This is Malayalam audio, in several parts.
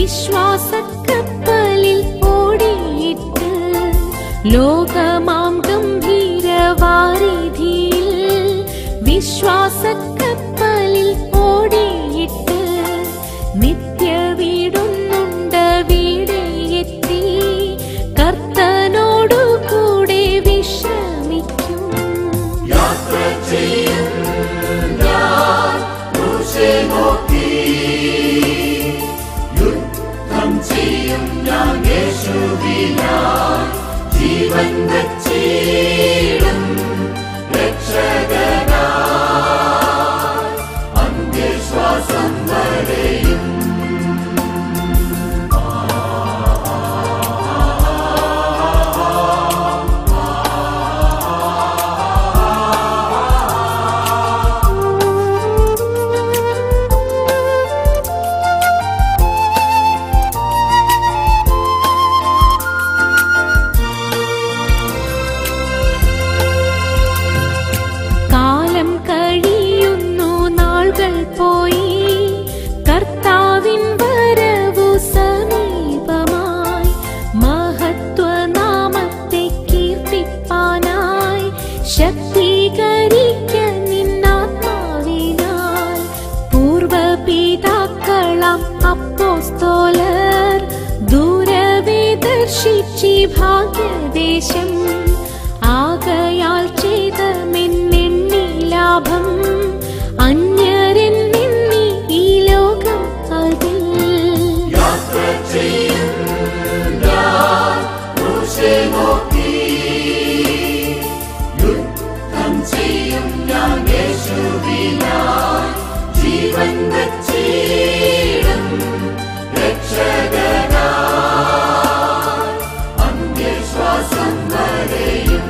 വിശ്വാസക്കപ്പലിൽ ഓടിയിട്ട് ലോകമാം ഗംഭീരവാരിധിയിൽ വിശ്വാസക്കപ്പലിൽ ഓടിയിട്ട് നിത്യ വീടുന്നുണ്ട് വീടെ എത്തി കർത്തനോടു കൂടെ വിശ്രമിക്കും യാത്ര ചെയ്യും ഞാൻ ക്രൂശെ നോക്കി യുദ്ധം ചെയ്യും ഞാൻ യേശുവിനായി ജീവൻ വച്ചിടും രക്ഷകനായി അന്ത്യശ്വാസം വരെയും കാലം കഴിയുന്നു നാളുകൾ പോയി കർത്താവിൻ വരവു സമീപമായി മഹത്വനാമത്തെ കീർത്തിപ്പാനായി ശക്തീകരിക്ക നിന്നാത്മാവിനാൽ പൂർവപിതാക്കളം അപ്പോസ്തോലർ ദൂരവേ ദർശിച്ചി ഭാഗ്യദേശം ആകയാൽ ചെയ്തമെന്നെണ്ണി ലാഭം അന്യരെന്നെണ്ണി ഈ ലോകം അതിൽ യാത്ര ചെയ്യും ഞാൻ ക്രൂശെ നോക്കി യുദ്ധം ചെയ്യും ഞാൻ യേശുവിനായി ജീവൻ വച്ചിടും രക്ഷകനായി അന്ത്യശ്വാസം വരെയും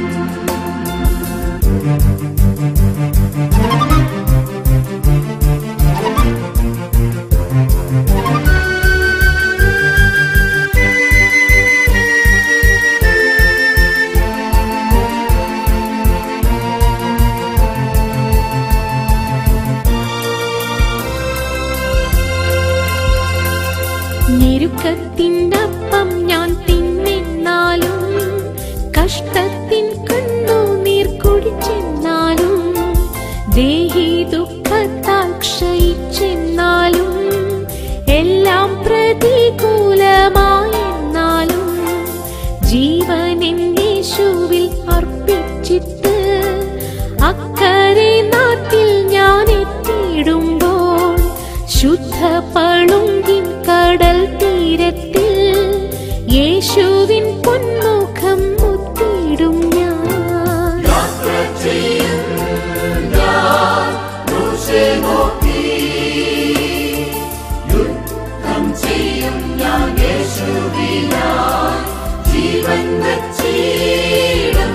ഞെരുക്കത്തിനപ്പം ഞാൻ തിന്നെന്നാലും കഷ്ടത്തിൻ കണ്ണുനീർ കുടിച്ചെന്നാലും ദേഹി ദുഃഖത്താൽ ക്ഷയിച്ചെന്നാലും എല്ലാം പ്രതികൂലമായെന്നാലും ജീവനെൻ യേശുവിൽ അർപ്പിച്ചിട്ട് അക്കരെ നാട്ടിൽ ഞാൻ എത്തിയിടുമ്പോൾ ശുദ്ധ പളുങ്കിൻ കടൽ തീരത്തിൽ യേശുവിൻ പൊന്മുഖം മുത്തിയിടും ഞാൻ യാത്ര ചെയ്യും ഞാൻ ക്രൂശെ നോക്കി യുദ്ധം ചെയ്യും ഞാൻ യേശുവിനായി ജീവൻ വച്ചിടും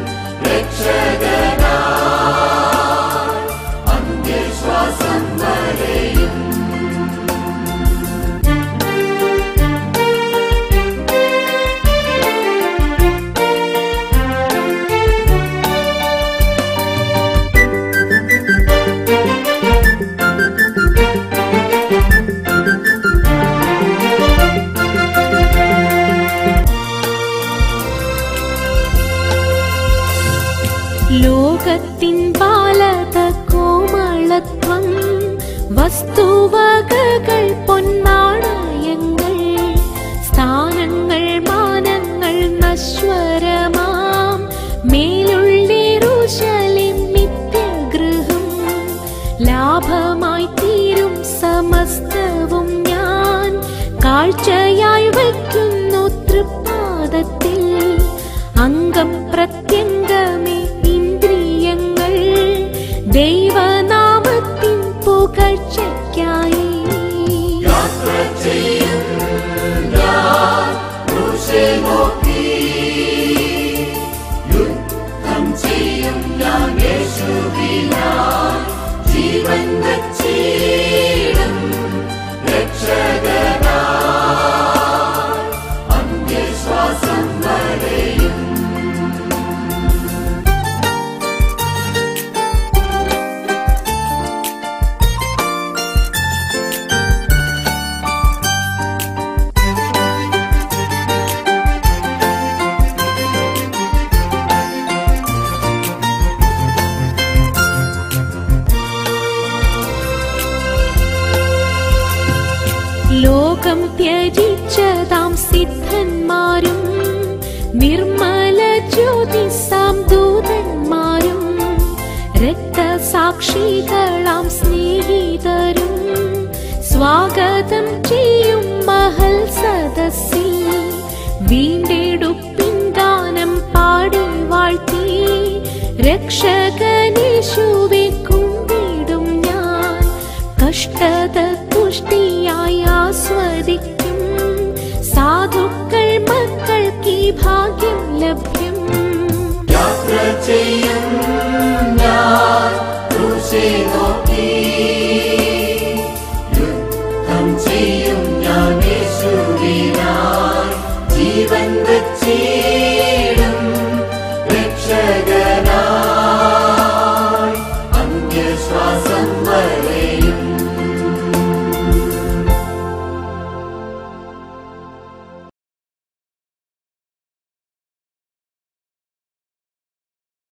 രക്ഷകനായി അന്ത്യശ്വാസം വരെയും ലോകത്തിൻ ബാലത കോമളത്വം വസ്തുവകകൾ പൊന്നാണയങ്ങൾ സ്ഥാനങ്ങൾ മാനങ്ങൾ നശ്വരമാം മേലുള്ളേറുശലിം നിത്യഗൃഹം ലാഭമായി തീരും സമസ്തവും ഞാൻ കാഴ്ചയായി വയ്ക്കുന്നു തൃപ്പാദത്തിൽ അംഗം പ്രത്യംഗമേ ഇന്ദ്രിയങ്ങൾ ദൈവനാമത്തിൻ പുകഴ്ചയ്ക്കായി യാത്ര ലോകം ത്യജിച്ചതാം സിദ്ധന്മാരും നിർമ്മല ജ്യോതിസാം ദൂതന്മാരും രക്തസാക്ഷികളാം സ്നേഹിതരും സ്വാഗതം ചെയ്യും മഹൽ സദസ്സിൽ വീണ്ടെടുപ്പിൻ ഗാനം പാടി വാഴ്ത്തി രക്ഷകനേശുവെ കുമ്പിടും ഞാൻ കഷ്ടത തുഷ്ടിയായി ആസ്വദിക്കും സാധുക്കൾ മക്കൾക്ക് ഈ ഭാഗ്യം ലഭ്യം യാത്ര ചെയ്യും ഞാൻ